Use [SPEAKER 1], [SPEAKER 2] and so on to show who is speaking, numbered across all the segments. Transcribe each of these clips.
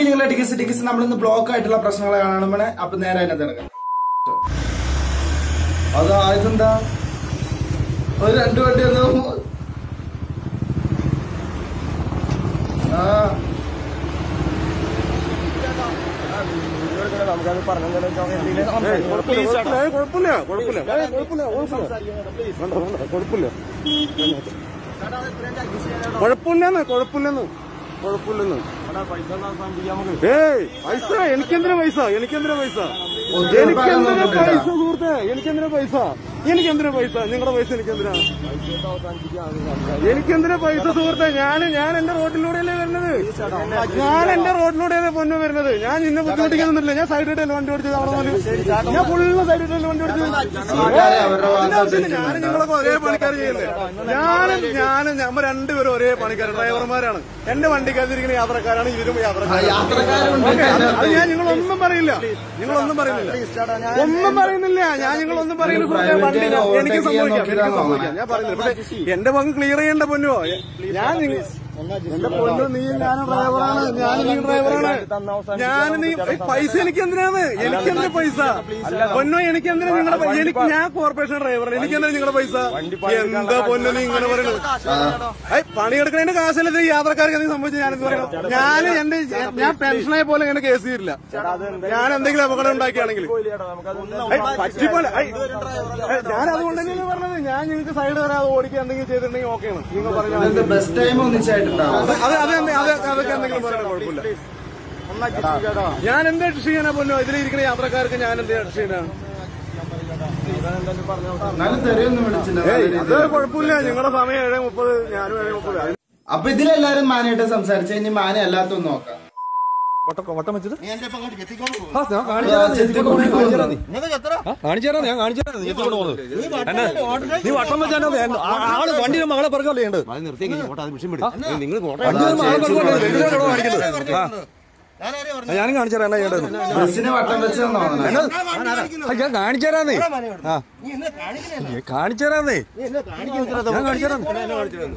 [SPEAKER 1] നിങ്ങളെ tickets tickets നമ്മളിന്ന് block ആയിട്ടുള്ള പ്രശ്നങ്ങൾ കാണുമ്പോൾ അപ്പൊ നേരെ അതിനകത്ത് എടുക്കാം അതാ ഇതെന്താ ഒരു രണ്ടു വണ്ടി ഒന്ന് ആ
[SPEAKER 2] കുഴപ്പമില്ല കുഴപ്പമില്ല കുഴപ്പമില്ല കുഴപ്പമില്ല കുഴപ്പമില്ല കുഴപ്പമില്ലെന്ന് കുഴപ്പമില്ലെന്ന് കുഴപ്പമില്ലെന്ന് ഏയ് പൈസ എനിക്കെന്തിനാ പൈസ എനിക്കെന്തിനാ പൈസ എനിക്കെന്തിനാ പൈസ സുഹൃത്തെ എനിക്കെന്തിനാ പൈസ എനിക്കെന്തിനാ പൈസ നിങ്ങളുടെ പൈസ എനിക്കെന്തിനാ എനിക്കെന്തിനാ പൈസ സുഹൃത്തെ ഞാൻ ഞാൻ എന്റെ റോഡിലൂടെയല്ലേ വരുന്നത് ഞാൻ എന്റെ റോഡിലൂടെയല്ലേ പൊന്നു വരുന്നത് ഞാൻ നിന്നെ ബുദ്ധിമുട്ടിക്കുന്നില്ല ഞാൻ സൈഡിട്ടല്ലേ വണ്ടി ഓടിച്ചത് അവിടെ മുതൽ ഞാൻ ഫുള്ള് സൈഡിട്ടല്ലേ വണ്ടി ഓടിച്ചത്
[SPEAKER 1] ആൾക്കാരെ അവരുടെ
[SPEAKER 2] അതിന്റെ ആവശ്യമില്ല.
[SPEAKER 1] ഭാഗത്ത്
[SPEAKER 2] ഞാനും നിങ്ങളൊക്കെ ഒരേ പണിക്കാർ ചെയ്യല്ലേ ഞാനും ഞാനും നമ്മ രണ്ടുപേരും ഒരേ പണിക്കാർ ഡ്രൈവർമാരാണ് എന്റെ വണ്ടിക്കകത്തിരിക്കുന്ന യാത്രക്കാരാണ് ഇവരും
[SPEAKER 1] ആ,
[SPEAKER 2] യാത്രക്കാരാണ്
[SPEAKER 1] യാത്രക്കാരുണ്ട്
[SPEAKER 2] ഓക്കേ, അത് അത്
[SPEAKER 1] അതിനകത്ത്.
[SPEAKER 2] ഞാൻ നിങ്ങളൊന്നും പറയില്ല നിങ്ങളൊന്നും പറയുന്നില്ല ഒന്നും പറയുന്നില്ല ഞാൻ നിങ്ങളൊന്നും പറയുന്നില്ല സുഹൃത്തേ, വണ്ടി
[SPEAKER 1] പ്രൈവറ്റ്
[SPEAKER 2] ഞാൻ-
[SPEAKER 1] ഓവർടേക്ക്
[SPEAKER 2] എനിക്ക്
[SPEAKER 1] ചെയ്യാൻ
[SPEAKER 2] സംഭവിക്കാം എനിക്ക്
[SPEAKER 1] നോക്കിയതാണോ?
[SPEAKER 2] സംഭവിക്കാം ഞാൻ പറയുന്നില്ല പക്ഷേ എന്റെ പങ്ക് ക്ലിയർ ചെയ്യേണ്ട പൊന്നോ ഞാൻ നിങ്ങ- എന്റെ പൊന്നു നീ ഞാൻ ഡ്രൈവറാണ് ഞാൻ നീ ഡ്രൈവറാണ് ഞാൻ നീ ഏയ്, പൈസ എനിക്ക് എന്തിനാണ് എനിക്ക് എന്തിനാ പൈസ പൊന്നോ എനിക്ക് എന്തിനാ നിങ്ങളുടെ പൈസ എനിക്ക് ഞാൻ കോർപ്പറേഷൻ ഡ്രൈവറാണ് എനിക്ക് എന്തിനാ നിങ്ങളുടെ പൈസ എന്താ പൊന്നോ നീ ഇങ്ങനെ പറയണത് ഏയ്, പണിയെടുക്കുന്നതിന്റെ കാശല്ല ഈ യാത്രക്കാർക്ക് എന്തെങ്കിലും സംഭവിച്ചു ഞാനെന്ത് പറയണം ഞാൻ എന്റെ ഞാൻ പെൻഷനായ പോലെ ഇങ്ങനെ കേസ് ചെയ്തില്ല ഞാൻ എന്തെങ്കിലും അപകടം ഉണ്ടാക്കിയാണെങ്കിൽ ഏയ്, പറ്റിപ്പോലെ ഏയ്, ഏയ്, ഞാൻ അതുകൊണ്ട് തന്നെയാണ് പറഞ്ഞത് ഞാൻ നിങ്ങൾക്ക് സൈഡ് വരാതെ ഓടിക്കുക എന്തെങ്കിലും ചെയ്തിട്ടുണ്ടെങ്കിൽ ഓക്കെയാണ് നിങ്ങൾ പറഞ്ഞാൽ
[SPEAKER 1] ഇതെന്ത് ബെസ്റ്റ് ടൈം ഒന്നിച്ചായിട്ടുണ്ടാവും
[SPEAKER 2] അത് അത് അത് എന്ത് അത് അതൊക്കെ എന്തെങ്കിലും പറയണ കുഴപ്പമില്ല ഞാൻ എന്താ കൃഷി ചെയ്യാനാ പൊന്നോ ഇതിലിരിക്കുന്ന യാത്രക്കാർക്ക് ഞാൻ എന്താ കൃഷി ചെയ്യാനാ
[SPEAKER 1] എന്നാലും തെറിയൊന്നും വിളിച്ചില്ല നല്ല
[SPEAKER 2] ഏയ്
[SPEAKER 1] രീതിയിൽ.
[SPEAKER 2] അത് കുഴപ്പമില്ല നിങ്ങളുടെ സമയം ഏഴ് മുപ്പത് ഞാനും ഏഴ് മുപ്പത്
[SPEAKER 1] അപ്പൊ ഇതിലെല്ലാരും മാനായിട്ട് സംസാരിച്ച ഇനി മാന അല്ലാത്തൊന്നും നോക്കാം
[SPEAKER 3] വട്ടം വെച്ചിട്ട്
[SPEAKER 1] ആ, ചെത്തിക്കൊണ്ട് പോകുന്നു.
[SPEAKER 3] കാണിച്ചു തരാം ഞാൻ കാണിച്ചു തരാം നീ എത്തിക്കൊണ്ട് പോകുന്നത് എന്നെ നീ വട്ടം വെച്ചാൽ ആള് വണ്ടിയുടെ മകളെ പിറകല്ലേ ഉണ്ട്
[SPEAKER 4] നിങ്ങൾ
[SPEAKER 3] വണ്ടിയുടെ മകളെ പിറകല്ലേ വെളിയിലോട്ടോ കാണിക്കുന്നത് ആ. ആ, ഞാനും കാണിച്ചു തരാം എന്നാ ചെയ്യേണ്ടത്
[SPEAKER 1] ബസ്സിന് വട്ടം വെച്ചതെന്ന് തോന്നണേ
[SPEAKER 3] ആ, ഞാൻ കാണിച്ചു തരാന്നേ ആ നീ കാണിച്ചു തരാന്നേ ഞാൻ കാണിച്ചു തരാം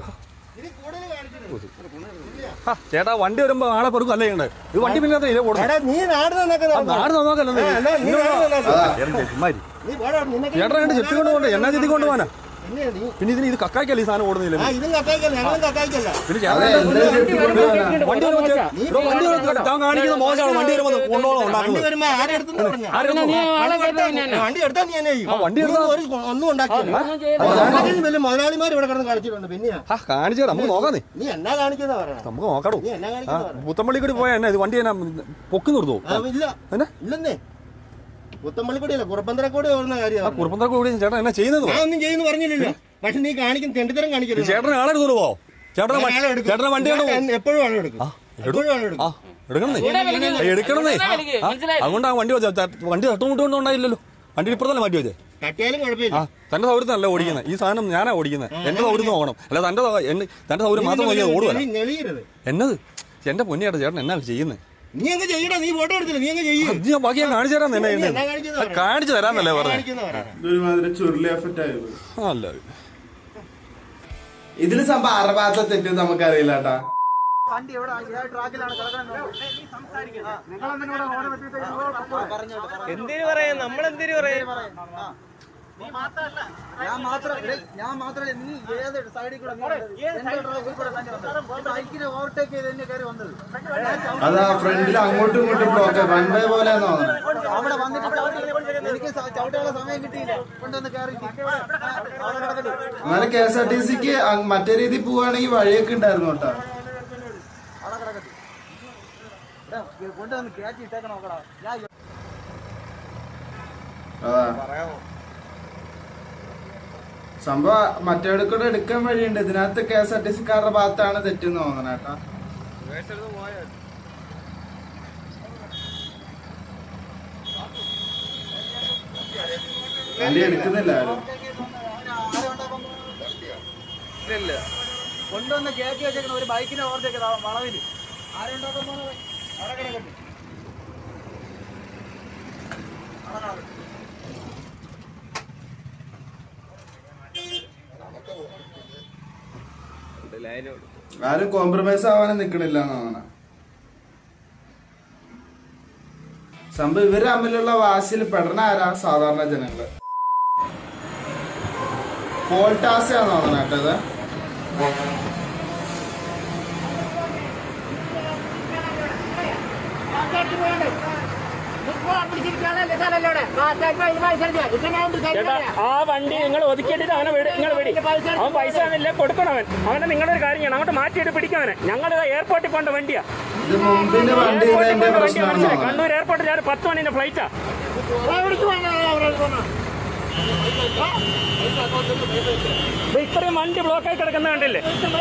[SPEAKER 3] ആ, ചേട്ടാ വണ്ടി വരുമ്പോ ആളെ പെറുക്കും അല്ലേ ചെയ്യണ്ടേ ഇത് വണ്ടി പിന്നെ ഇതേ ഓടുന്നത്
[SPEAKER 4] നീ നാട് നന്നാക്കാൻ
[SPEAKER 3] ആ, നാട് നന്നാക്കല്ലേ
[SPEAKER 4] നീ നാട് നന്നാക്കാൻ.
[SPEAKER 3] ചുമ്മാരി
[SPEAKER 4] നീ പോടാ, നിനക്ക്
[SPEAKER 3] ചേട്ടാ രണ്ട് ചെത്തി കൊണ്ട് പോകണ്ടേ എന്നാ ചെത്തി കൊണ്ട് പോകാനാ
[SPEAKER 4] പിന്നെ നീ
[SPEAKER 3] പിന്നെ ഇതിന് ഇത് കക്കായ്ക്കല്ലേ ഈ സാധനം ഓടുന്നില്ല
[SPEAKER 4] ആ ഇതും കത്തായിക്കല്ല ഞങ്ങളും കത്തായിക്കല്ല
[SPEAKER 3] പിന്നെ
[SPEAKER 1] അതെ
[SPEAKER 3] ചേട്ടാ
[SPEAKER 1] എന്ത് ചെത്തിക്കൊണ്ട് പോകാനാ
[SPEAKER 3] വണ്ടി വരുമ്പോ ചെ- ഇവിടെ വണ്ടി വരുമ്പോ ഞാൻ കാണിക്കുന്ന മോശമാണ് വണ്ടി വരുമ്പോ കൊണ്ടോളം
[SPEAKER 4] വണ്ടി
[SPEAKER 3] ഉണ്ടാക്കുന്നത്
[SPEAKER 4] വരുമ്പോ ആരെടുത്തെന്ന് പറഞ്ഞ
[SPEAKER 3] ആരെടുത്തു?
[SPEAKER 4] വണ്ടി എടുത്താ നീ എന്നെ ചെയ്യും
[SPEAKER 3] ആ, വണ്ടി എടുത്താ-
[SPEAKER 4] ഒരു ഒന്നും ഉണ്ടാക്കില്ല വലിയ മുതലാളിമാർ ഇവിടെ കിടന്ന് കളിച്ചിട്ടുണ്ട് പിന്നെയാ
[SPEAKER 3] ആ കാണിച്ചു തരാം നമുക്ക് നോക്കാന്നേ
[SPEAKER 4] നീ എന്നാ കാണിക്കുന്ന പറയണം
[SPEAKER 3] നമുക്ക് നോക്കാടോ
[SPEAKER 4] നീ എന്നാ
[SPEAKER 3] ആ
[SPEAKER 4] കാണിക്കുന്ന പറ
[SPEAKER 3] പുത്തമ്പള്ളി കൂടി പോയാ എന്നാ ഇത് വണ്ടി എന്നാ പൊക്കി നിർത്തുവോ
[SPEAKER 4] ആ, ഇല്ല
[SPEAKER 3] എന്നാ
[SPEAKER 4] ഇല്ലെന്നേ പുത്തമ്പള്ളിക്കൂടിയല്ല കുറുപ്പന്തരക്കൂടി ഓടുന്ന
[SPEAKER 3] ആ
[SPEAKER 4] കാര്യമാണ്
[SPEAKER 3] കുറുപ്പന്തറ കൂടി ചേട്ടൻ എന്നാ ചെയ്യുന്നത്
[SPEAKER 4] ഞാൻ ഒന്നും ചെയ്യുന്നു പറഞ്ഞില്ലല്ലോ പക്ഷെ നീ കാണിക്കുന്ന തെണ്ടിത്തരം കാണിക്കരുത്
[SPEAKER 3] ചേട്ടനെ ആളെ എടുത്തോണ്ട് പോവോ ചേട്ടനെ
[SPEAKER 4] ഞാൻ ആളെ എടുക്കും.
[SPEAKER 3] ചേട്ടനെ വണ്ടി കൊണ്ട്
[SPEAKER 4] ഞാൻ എപ്പോഴും ആളെ എടുക്കും എപ്പോഴും ആളെ എടുക്കും
[SPEAKER 3] ആ എടുക്കണേ ആ, എടുക്കണേ ആ, അതുകൊണ്ട് ആ വണ്ടി വെച്ചാ വണ്ടി തട്ടുമുട്ടുകൊണ്ട് ഉണ്ടായില്ലല്ലോ വണ്ടി ഇപ്പുറത്തല്ലേ മാറ്റി വെച്ചേ
[SPEAKER 4] തട്ടിയാലും
[SPEAKER 3] ആ
[SPEAKER 4] കുഴപ്പമില്ല
[SPEAKER 3] തന്റെ സൗകര്യത്തിനല്ല ഓടിക്കുന്നത് ഈ സാധനം ഞാനാ ഓടിക്കുന്നത് എന്റെ സൗകര്യം നോക്കണം അല്ല തന്റെ സൗ- എന്നെ- തന്റെ സൗകര്യം മാത്രം നോക്കിയാൽ ഓടുവല്ല
[SPEAKER 4] നീ നെളിയരുത്
[SPEAKER 3] എന്നത് എന്റെ പൊന്നിയേട്ടാ ചേട്ടൻ എന്നാ ചെയ്യുന്നത്
[SPEAKER 4] നീ അങ്ങ് ചെയ്യടാ നീ ഫോട്ടോ എടുത്തില്ല നീ അങ്ങ് ചെയ്യ്
[SPEAKER 3] ഇത് ഞാൻ ബാക്കി ഞാൻ കാണിച്ചു തരാൻ തന്നെ
[SPEAKER 4] നീ എന്നാ കാണിക്കുന്നത് പറ.
[SPEAKER 3] കാണിച്ചു തരാന്നല്ലേ
[SPEAKER 4] എന്നാ
[SPEAKER 3] പറഞ്ഞത്
[SPEAKER 4] കാണിക്കുന്നത് പറ.
[SPEAKER 1] ഇതൊരുമാതിരി ചുരുളി എഫക്റ്റ് ആയത്
[SPEAKER 3] അല്ല
[SPEAKER 1] ഇതില് സംഭവം അറബാത്ത തെറ്റ് നമുക്കറിയില്ല കേട്ടാ
[SPEAKER 5] എന്തിനു പറയാ നമ്മളെന്തിനു പറയാ
[SPEAKER 6] ഞാൻ മാത്രം ഞാൻ മാത്രമല്ല നീ ഏത് സൈഡിൽ കൂടെ എന്റെ ഡ്രൈവിൽ കൂടെ തന്നെ വന്നത് ബൈക്കിനെ ഓവർടേക്ക് ചെയ്ത് തന്നെ കയറി വന്നത്
[SPEAKER 1] അതാ ഫ്രണ്ടിൽ അങ്ങോട്ടും ഇങ്ങോട്ടും ബ്ലോക്ക് വൺ വേ പോലെ തോന്നുന്നത്
[SPEAKER 6] അവിടെ വന്നിട്ട് ചവിട്ടി എനിക്ക് സ- ചവിട്ടാനുള്ള സമയം കിട്ടിയില്ല കൊണ്ടുവന്ന് കയറി അവിടെ കിടക്കട്ടെ
[SPEAKER 1] എന്നാലും കെ എസ് ആർ ടി സിക്ക് മറ്റേ രീതിയിൽ പോവുകയാണെങ്കിൽ വഴിയൊക്കെ ഉണ്ടായിരുന്നു കേട്ടോ
[SPEAKER 6] അവിടെ കിടക്കട്ടെ എടാ, കൊണ്ടുവന്ന് കയറ്റി ഇട്ടേക്കണം നോക്കടാ ഞാൻ
[SPEAKER 1] അതാ സംഭവം മറ്റേ കൂടെ എടുക്കാൻ വഴിയുണ്ട് ഇതിനകത്ത് കെ എസ് ആർ ടി സിക്കാരുടെ ഭാഗത്താണ് തെറ്റെന്ന് തോന്നണ കേട്ടാ വണ്ടി എടുക്കുന്നില്ല ആരും
[SPEAKER 6] കൊണ്ടുവന്ന് കയറ്റി വെച്ചേക്കുന്ന ഒരു ബൈക്കിനെ ഓവർടേക്ക് വളവില് ആരുണ്ടാക്കാൻ പോണത് അവിടെ കിടക്കട്ടെ
[SPEAKER 1] ആരും കോംപ്രമൈസ് ആവാനും നിക്കണില്ല എന്നാണ് സംഭവം ഇവര് തമ്മിലുള്ള വാശിയിൽ പെടണ ആരാ സാധാരണ ജനങ്ങള് പോൾട്ടാസയാന്ന് തോന്നണ കേട്ടത്
[SPEAKER 5] ചേട്ടാ ആ വണ്ടി നിങ്ങൾ ഒതുക്കിയിട്ട് അവനെ വിട് നിങ്ങൾ വിടി അവൻ പൈസ തന്നില്ല കൊടുക്കണം അവൻ അവനെ നിങ്ങളൊരു കാര്യം ചെയ്യണം അങ്ങോട്ട് മാറ്റിയിട്ട് പിടിക്കവനെ ഞങ്ങൾ എയർപോർട്ടിൽ പോകേണ്ട വണ്ടിയാ
[SPEAKER 1] ഇത് മുമ്പിന്റെ വണ്ടി
[SPEAKER 5] എയർപോർട്ടിൽ
[SPEAKER 1] ഇതിന്റെ
[SPEAKER 5] പോകേണ്ട വണ്ടിയാ
[SPEAKER 1] പ്രശ്നമാണെന്ന്
[SPEAKER 5] മനസ്സിലായി
[SPEAKER 1] തോന്നണ
[SPEAKER 5] കണ്ണൂർ എയർപോർട്ടിൽ ഞാൻ പത്ത് മണിന്റെ ഫ്ലൈറ്റാ ഇത് ഇത്രയും വണ്ടി ബ്ലോക്കായി കിടക്കുന്ന കണ്ടില്ലേ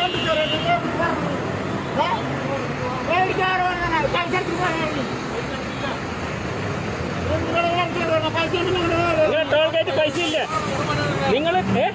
[SPEAKER 5] നിങ്ങൾ ടോൾ ഗേറ്റ് പൈസ ഇല്ലേ നിങ്ങൾ ഏ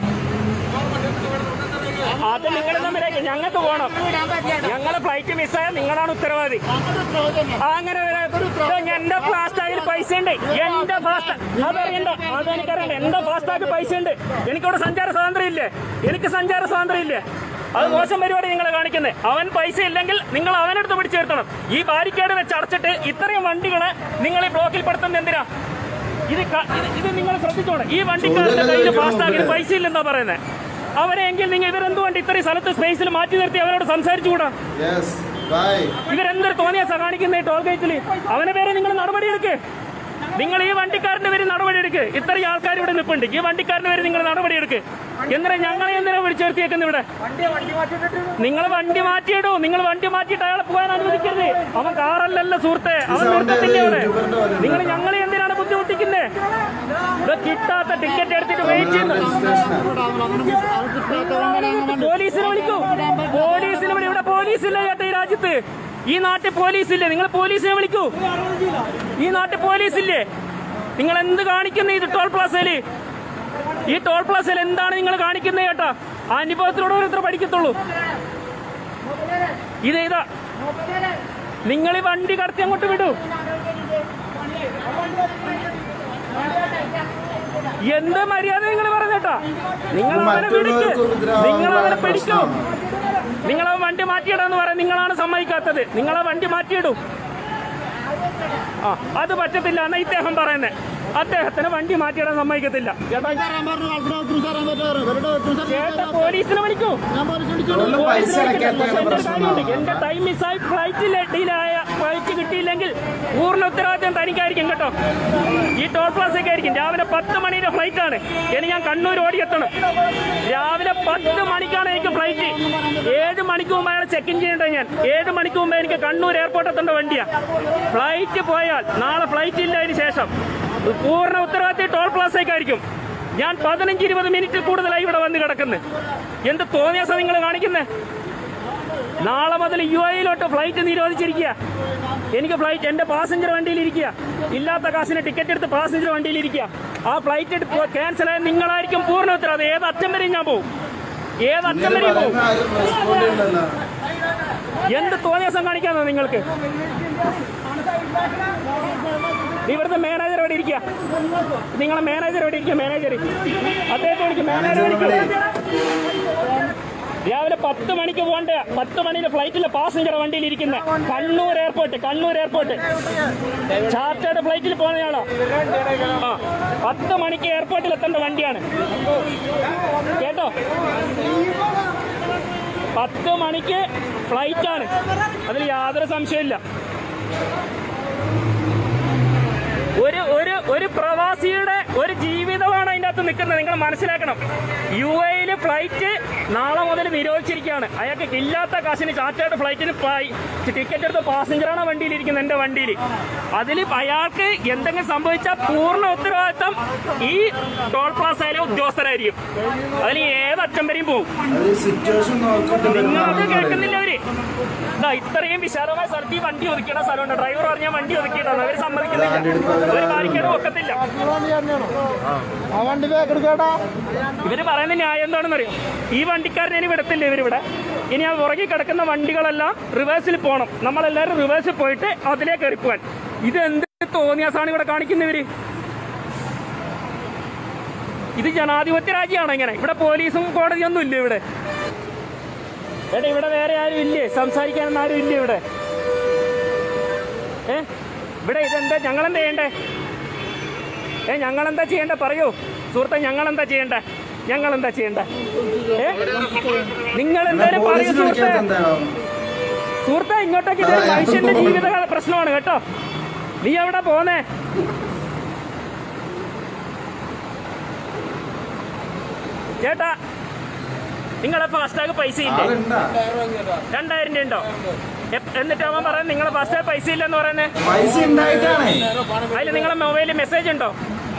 [SPEAKER 5] അത് നിങ്ങൾ തമ്മിലേക്ക് ഞങ്ങൾക്ക് പോകണം ഞങ്ങളെ ഫ്ലൈറ്റ് മിസ്സായാൽ നിങ്ങളാണ് ഉത്തരവാദി ആ, അങ്ങനെ വരാ- ഇത് എന്റെ ഫാസ്റ്റാഗിൽ പൈസ ഉണ്ട് എന്റെ ഫാസ്റ്റ് അതറിയണ്ട അതെനിക്കറിയണ്ട എന്റെ ഫാസ്റ്റാഗ് പൈസ ഉണ്ട് എനിക്കിവിടെ സഞ്ചാര സ്വാതന്ത്ര്യം ഇല്ലേ എനിക്ക് സഞ്ചാര സ്വാതന്ത്ര്യം ഇല്ലേ അത് മോശം പരിപാടി നിങ്ങൾ കാണിക്കുന്നത് അവൻ പൈസ ഇല്ലെങ്കിൽ നിങ്ങൾ അവനെടുത്ത് പിടിച്ചേർത്തണം ഈ ബാരിക്കേഡ് വെച്ച് അടച്ചിട്ട് ഇത്രയും വണ്ടികളെ നിങ്ങൾ ഈ ബ്ലോക്കിൽ പെടുത്തുന്നത് എന്തിനാ ഇത് ക- ഇത് ഇത് നിങ്ങൾ ശ്രദ്ധിച്ചോണം ഈ വണ്ടിക്കാരുടെ കയ്യിൽ ഫാസ്റ്റാഗിന് പൈസ ഇല്ലെന്നാ പറയുന്നത് അവരെങ്കിൽ നിങ്ങൾ ഇവരെന്തുകൊണ്ട് ഇത്രയും സ്ഥലത്ത് സ്പേസിൽ മാറ്റി നിർത്തി അവരോട് സംസാരിച്ചുകൂടാ
[SPEAKER 1] യെസ് ബൈ
[SPEAKER 5] ഇവരെന്തൊരു തോന്നിയാ കാണിക്കുന്ന ടോൾ ഗേറ്റിൽ അവനെ പേരെ നിങ്ങൾ നടപടിയെടുക്ക് നിങ്ങൾ ഈ വണ്ടിക്കാരന്റെ പേര് നടപടിയെടുക്ക് ഇത്രയും ആൾക്കാർ ഇവിടെ നിൽപ്പുണ്ട് ഈ വണ്ടിക്കാരന്റെ പേര് നിങ്ങൾ നടപടിയെടുക്ക് എന്തിനാ ഞങ്ങളെ എന്തിനാ വിളിച്ചേർത്തിയേക്കുന്നത് ഇവിടെ നിങ്ങൾ വണ്ടി മാറ്റിയിടൂ നിങ്ങൾ വണ്ടി മാറ്റിയിട്ട് അയാളെ പോകാൻ അനുവദിക്കരുത് അവൻ കാറല്ലല്ലോ സുഹൃത്തെ അവൻ നിർത്തത്തില്ല അവിടെ നിങ്ങൾ ഞങ്ങളെ എന്തിനാണ് ബുദ്ധിമുട്ടിക്കുന്നത് ഇത് കിട്ടാത്ത ടിക്കറ്റ് എടുത്തിട്ട് വെയിറ്റ് ചെയ്യുന്നു പോലീസിനെ വിളിക്കൂ പോലീസിനെ വിളി ഇവിടെ പോലീസില്ല ചേട്ടാ ഈ രാജ്യത്ത് ഈ നാട്ടിൽ പോലീസില്ലേ നിങ്ങൾ പോലീസിനെ വിളിക്കൂ ഈ നാട്ടിൽ പോലീസില്ലേ നിങ്ങൾ എന്ത് കാണിക്കുന്നു ഇത് ടോൾ പ്ലാസയില് ഈ ടോൾ പ്ലാസയിൽ എന്താണ് നിങ്ങൾ കാണിക്കുന്നത് ചേട്ടാ ആ അനുഭവത്തിലൂടെ ഓരോരുത്തർ പഠിക്കത്തുള്ളൂ ഇത് ഇതാ നിങ്ങൾ ഈ വണ്ടി കടത്തി അങ്ങോട്ട് വിടൂ എന്ത് മര്യാദ നിങ്ങൾ പറഞ്ഞേട്ടാ നിങ്ങൾ അവനെ പിടിക്ക്
[SPEAKER 1] മറ്റുള്ളവർക്ക് ഉപദ്രവം
[SPEAKER 5] നിങ്ങൾ അവനെ
[SPEAKER 1] വളരെ
[SPEAKER 5] പിടിക്കൂ
[SPEAKER 1] പ്രശ്നമാണ്.
[SPEAKER 5] നിങ്ങൾ ആ വണ്ടി മാറ്റിയിടാന്ന് പറയാൻ നിങ്ങളാണ് സമ്മതിക്കാത്തത് നിങ്ങൾ ആ വണ്ടി മാറ്റിയിടൂ ആ അത് പറ്റത്തില്ല എന്നാ ഇദ്ദേഹം പറയുന്നത് അദ്ദേഹത്തിന് വണ്ടി മാറ്റിയിടാൻ സമ്മതിക്കത്തില്ല ചേട്ടാ ചേട്ടാ പോലീസിനെ വിളിക്കൂ
[SPEAKER 1] അതുകൊണ്ട് പൈസ അടയ്ക്കാത്തതാണ് പ്രശ്നമാണ്
[SPEAKER 5] എന്റെ ടൈം മിസ്സായി ഫ്ലൈറ്റ് ഡിലായ ഫ്ലൈറ്റ് കിട്ടിയില്ലെങ്കിൽ പൂർണ്ണ ഉത്തരവാദിത്വം തനിക്കായിരിക്കും കേട്ടോ ഈ ടോൾ പ്ലാസയൊക്കെ ആയിരിക്കും രാവിലെ പത്ത് മണിയുടെ ഫ്ലൈറ്റ് ആണ് ഇനി ഞാൻ കണ്ണൂർ ഓടിയെത്തണം രാവിലെ പത്ത് മണിക്കാണ് എനിക്ക് ഫ്ലൈറ്റ് ഏഴ് മണിക്ക് മുമ്പ് അയാളെ ചെക്ക് ഇൻ ചെയ്യേണ്ടത് ഞാൻ ഏഴ് മണിക്ക് മുമ്പ് എനിക്ക് കണ്ണൂർ എയർപോർട്ട് എത്തേണ്ട വണ്ടിയാ ഫ്ലൈറ്റ് പോയാൽ നാളെ ഫ്ലൈറ്റ് ഇല്ല അതിന് ശേഷം പൂർണ്ണ ഉത്തരവാദിത്വം ടോൾ പ്ലാസയ്ക്കായിരിക്കും ഞാൻ പതിനഞ്ച് ഇരുപത് മിനിറ്റ് കൂടുതലായി ഇവിടെ വന്ന് കിടക്കുന്നത് എന്ത് തോന്നിയാസം നിങ്ങൾ കാണിക്കുന്നത് നാളെ മുതൽ യു എയിലോട്ട് ഫ്ലൈറ്റ് നിരോധിച്ചിരിക്കുക എനിക്ക് ഫ്ലൈറ്റ് എന്റെ പാസഞ്ചർ വണ്ടിയിൽ ഇരിക്കുക ഇല്ലാത്ത കാശിന് ടിക്കറ്റ് എടുത്ത് പാസഞ്ചർ വണ്ടിയിൽ ഇരിക്കുക ആ ഫ്ലൈറ്റ് ക്യാൻസൽ ആയ നിങ്ങളായിരിക്കും പൂർണ്ണ ഉത്തരവാദിത്വം ഏത് അറ്റം വരെയും ഞാൻ പോകും ഏത് അറ്റം
[SPEAKER 1] ഇങ്ങനെ
[SPEAKER 5] വരെയും പോകും
[SPEAKER 1] പറയുന്ന ആരും റെസ്പോണ്ട് ചെയ്യണ്ടല്ലോ
[SPEAKER 5] എന്ത് തോന്നിയാസം കാണിക്കാന്നോ നിങ്ങൾക്ക് ഇവിടുത്തെ മാനേജർ ഇവിടെ ഇരിക്കുക നിങ്ങളെ മാനേജർ ഇവിടെ ഇരിക്കുക മാനേജർ അദ്ദേഹത്തെ വിളിക്കും മാനേജർ വിളിക്കും രാവിലെ പത്ത് മണിക്ക് പോകണ്ട പത്ത് മണിയുടെ ഫ്ലൈറ്റിലെ പാസഞ്ചർ വണ്ടിയിൽ ഇരിക്കുന്ന Kannur airport Kannur airport chartered ഫ്ലൈറ്റിൽ പോകുന്നയാളാ ആ പത്ത് മണിക്ക് എയർപോർട്ടിൽ എത്തേണ്ട വണ്ടിയാണ് കേട്ടോ പത്ത് മണിക്ക് ഫ്ലൈറ്റ് ആണ് അതിൽ യാതൊരു സംശയമില്ല ഒരു ഒരു ഒരു പ്രവാസിയുടെ ഒരു ജീവിതമാണ് അതിൻ്റെ അകത്ത് നിൽക്കുന്നത് നിങ്ങൾ മനസ്സിലാക്കണം യു എയിൽ ഫ്ലൈറ്റ് നാളെ മുതൽ നിരോധിച്ചിരിക്കുകയാണ് അയാൾക്ക് ഇല്ലാത്ത കാശിന് ചാർട്ടേഡ് ഫ്ലൈറ്റിന് ടിക്കറ്റ് എടുത്ത പാസഞ്ചറാണ് വണ്ടിയിൽ ഇരിക്കുന്നത് എൻ്റെ വണ്ടിയിൽ അതിൽ അയാൾക്ക് എന്തെങ്കിലും സംഭവിച്ചാൽ പൂർണ്ണ ഉത്തരവാദിത്തം ഈ ടോൾ പ്ലാസയിലെ ഉദ്യോഗസ്ഥരായിരിക്കും അതിന് ഏതറ്റം വരെയും പോകും
[SPEAKER 1] അത് സിറ്റുവേഷൻ നോക്കിയിട്ട്
[SPEAKER 5] നിങ്ങൾക്ക്
[SPEAKER 1] പെരുമാറണം
[SPEAKER 5] കേൾക്കുന്നില്ല അവര് ഇതാ ഇത്രയും വിശാലമായ സ്ഥലത്ത് ഈ വണ്ടി ഒതുക്കിയിട സ്ഥലമുണ്ട് ഡ്രൈവർ പറഞ്ഞാൽ വണ്ടി ഒതുക്കിയിട്ടാണ് അവര് സമ്മതിക്കുന്നില്ല ഒരു കാണിക്കാനും ഒക്കത്തില്ല
[SPEAKER 6] ആ വണ്ടി ബാക്ക് എടുക്കട്ടാ
[SPEAKER 5] ഇവര് പറയുന്ന ന്യായം എന്താണെന്ന് അറിയോ ഈ വണ്ടിക്കാരനെ ഇനി വിടത്തില്ല ഇവരിവിടെ ഇനി ആ പുറകിൽ കിടക്കുന്ന വണ്ടികളെല്ലാം റിവേഴ്സിൽ പോകണം നമ്മളെല്ലാവരും റിവേഴ്സിൽ പോയിട്ട് അതിലേക്ക് എറിക്കുവാൻ ഇത് എന്ത് തോന്നിയാസാണ് ഇവിടെ കാണിക്കുന്നവര് ഇത് ജനാധിപത്യ രാജ്യമാണ് ഇങ്ങനെ ഇവിടെ പോലീസും കോടതിയൊന്നും ഇല്ല ഇവിടെ എടാ ഇവിടെ വേറെ ആരും ഇല്ലേ സംസാരിക്കാനൊന്നും ആരും ഇല്ലേ ഇവിടെ ഏ ഇവിടെ ഇതെന്താ ഞങ്ങളെന്താ ചെയ്യണ്ടേ ഏ ഞങ്ങളെന്താ ചെയ്യണ്ടേ പറയൂ സുഹൃത്തെ ഞങ്ങളെന്താ ചെയ്യണ്ടേ ഞങ്ങളെന്താ ചെയ്യണ്ടേ ഏ നിങ്ങൾ എന്തായാലും പറയൂ
[SPEAKER 1] പോലീസിന്
[SPEAKER 5] സുഹൃത്തെ
[SPEAKER 1] വിളിക്കാത്ത എന്താണോ
[SPEAKER 5] സുഹൃത്തെ ഇങ്ങോട്ടേക്ക് ഇത് മനുഷ്യന്റെ ജീവിത പ്രശ്നമാണ് കേട്ടോ നീ എവിടെ പോന്നേ ചേട്ടാ നിങ്ങളെ ഫാസ്റ്റാഗ് പൈസ ഇല്ലേ
[SPEAKER 1] ആളുണ്ടാ
[SPEAKER 5] രണ്ടായിരം രൂപ ഉണ്ടോ എപ്- എന്നിട്ട് അവൻ പറയുന്നത് നിങ്ങളെ ഫാസ്റ്റാഗ് പൈസ ഇല്ലെന്ന് പറയുന്നത്
[SPEAKER 1] പൈസ ഉണ്ടായിട്ടാണേ
[SPEAKER 5] അതിൽ നിങ്ങളെ മൊബൈലിൽ മെസ്സേജ് ഉണ്ടോ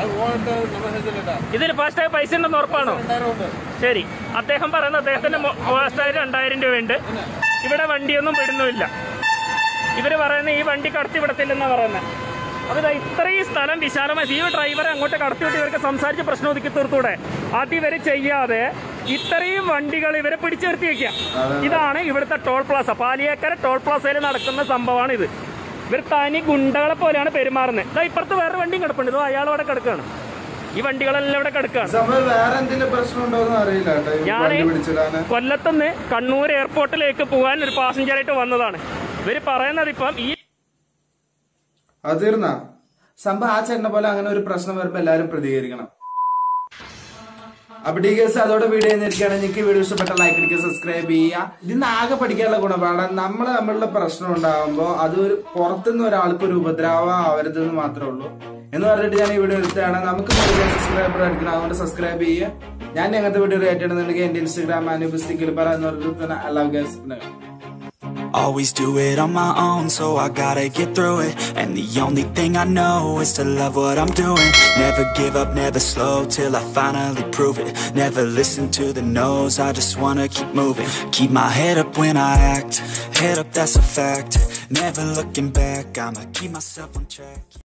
[SPEAKER 5] ഇതിൽ ഫാസ്റ്റാഗ് പൈസ ഉണ്ടെന്ന് ഉറപ്പാണോ ശരി അദ്ദേഹം പറയുന്നത് അദ്ദേഹത്തിന്റെ ഫാസ്റ്റാഗ് രണ്ടായിരം രൂപയുണ്ട് ഇവിടെ വണ്ടിയൊന്നും വിടുന്നുമില്ല ഇവര് പറയുന്നത് ഈ വണ്ടി കടത്തി വിടത്തില്ലെന്നാ പറയുന്നത് അപ്പൊ ഇതാ ഇത്രയും സ്ഥലം വിശാലമായി ഈ ഡ്രൈവറെ അങ്ങോട്ട് കടത്തി വിട്ട് ഇവർക്ക് സംസാരിച്ച് പ്രശ്നം ഒതുക്കി തീർത്തൂടെ അത് ഇവര് ചെയ്യാതെ ഇത്രയും വണ്ടികൾ ഇവരെ പിടിച്ചു നിർത്തി വെക്കുക ഇതാണ് ഇവിടുത്തെ ടോൾ പ്ലാസ പാലിയേക്കര ടോൾ പ്ലാസയിൽ നടക്കുന്ന സംഭവമാണ് ഇത് ഇവർ തനി ഗുണ്ടകളെ പോലെയാണ് പെരുമാറുന്നത് ഇതാ ഇപ്പുറത്ത് വേറെ വണ്ടിയും കിടപ്പുണ്ട് ഇതോ അയാൾ അവിടെ കിടക്കുകയാണ് ഈ വണ്ടികളെല്ലാം ഇവിടെ കിടക്കുകയാണ്
[SPEAKER 1] സംഭവം വേറെ എന്തെങ്കിലും പ്രശ്നം ഉണ്ടോന്ന് അറിയില്ല കേട്ടോ ഈ
[SPEAKER 5] ഞാൻ
[SPEAKER 1] വണ്ടി പിടിച്ചിടാന്
[SPEAKER 5] കൊല്ലത്തുനിന്ന് കണ്ണൂർ എയർപോർട്ടിലേക്ക് പോകാൻ ഒരു പാസഞ്ചറായിട്ട് വന്നതാണ് ഇവര് പറയുന്നത് ഇപ്പം ഈ
[SPEAKER 1] അത് തീർന്ന സംഭവം ആ ചേട്ടനെ പോലെ അങ്ങനെ ഒരു പ്രശ്നം വരുമ്പോ എല്ലാരും പ്രതികരിക്കണം അപ്പൊ ഡി കേസ് അതോടെ വീഡിയോ ചെയ്തിരിക്കുകയാണ് നിങ്ങൾക്ക് വീഡിയോ ഇഷ്ടപ്പെട്ട ലൈക്ക് അടിക്കുക സബ്സ്ക്രൈബ് ചെയ്യുക ഇതിന് ആകെ പഠിക്കാനുള്ള ഗുണപാഠം നമ്മൾ തമ്മിലുള്ള പ്രശ്നം ഉണ്ടാകുമ്പോൾ അത് ഒരു പുറത്തുനിന്ന് ഒരാൾക്ക് ഒരു ഉപദ്രവം ആവരുതെന്ന് മാത്രമേ ഉള്ളൂ എന്ന് പറഞ്ഞിട്ട് ഞാൻ ഈ വീഡിയോ എടുത്തതാണ് നമുക്ക് സബ്സ്ക്രൈബർ എടുക്കണം അതുകൊണ്ട് സബ്സ്ക്രൈബ് ചെയ്യുക ഞാൻ അങ്ങനത്തെ വീഡിയോ റിയാക്ട് ചെയ്യണമെന്നുണ്ടെങ്കിൽ എന്റെ ഇൻസ്റ്റാഗ്രാം അനുബിസ്റ്റിക്കൽ പറ എന്ന് പറഞ്ഞിട്ട് അല്ലാവ് guys
[SPEAKER 7] Always do it on my own, so I gotta get through it. And the only thing I know is to love what I'm doing. Never give up, never slow till I finally prove it. Never listen to the no's, I just wanna keep moving. Keep my head up when I act, head up, that's a fact. Never looking back, I'ma keep myself on track.